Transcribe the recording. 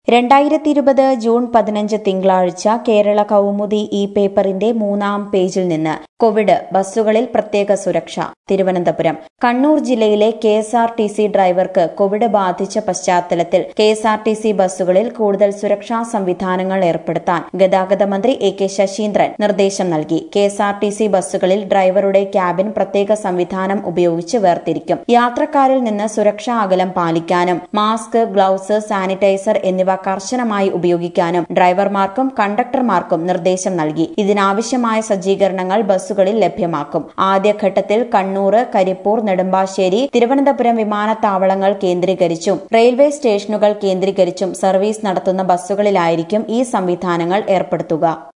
രണ്ടായിരത്തി ഇരുപത് ജൂൺ പതിനഞ്ച് തിങ്കളാഴ്ച കേരള കൗമുദി ഇ പേപ്പറിന്റെ മൂന്നാം പേജിൽ നിന്ന് കോവിഡ് ബസ്സുകളിൽ പ്രത്യേക സുരക്ഷ തിരുവനന്തപുരം കണ്ണൂർ ജില്ലയിലെ K S R T C ഡ്രൈവർക്ക് കോവിഡ് ബാധിച്ച പശ്ചാത്തലത്തിൽ K S R T C ബസ്സുകളിൽ കൂടുതൽ സുരക്ഷാ സംവിധാനങ്ങൾ ഏർപ്പെടുത്താൻ ഗതാഗത മന്ത്രി എ കെ ശശീന്ദ്രൻ നിർദ്ദേശം നൽകി K S R T C ബസ്സുകളിൽ ഡ്രൈവറുടെ ക്യാബിൻ പ്രത്യേക സംവിധാനം ഉപയോഗിച്ച് വേർതിരിക്കും യാത്രക്കാരിൽ നിന്ന് സുരക്ഷാ അകലം പാലിക്കാനും മാസ്ക് ഗ്ലൌസ് സാനിറ്റൈസർ എന്നിവ കർശനമായി ഉപയോഗിക്കാനും ഡ്രൈവർമാർക്കും കണ്ടക്ടർമാർക്കും നിർദ്ദേശം നൽകി ഇതിനാവശ്യമായ സജ്ജീകരണങ്ങൾ ബസ്സുകളിൽ ലഭ്യമാക്കും ആദ്യഘട്ടത്തിൽ കണ്ണൂർ കരിപ്പൂർ നെടുമ്പാശ്ശേരി തിരുവനന്തപുരം വിമാനത്താവളങ്ങൾ കേന്ദ്രീകരിച്ചും റെയിൽവേ സ്റ്റേഷനുകൾ കേന്ദ്രീകരിച്ചും സർവീസ് നടത്തുന്ന ബസ്സുകളിലായിരിക്കും ഈ സംവിധാനങ്ങൾ ഏർപ്പെടുത്തുക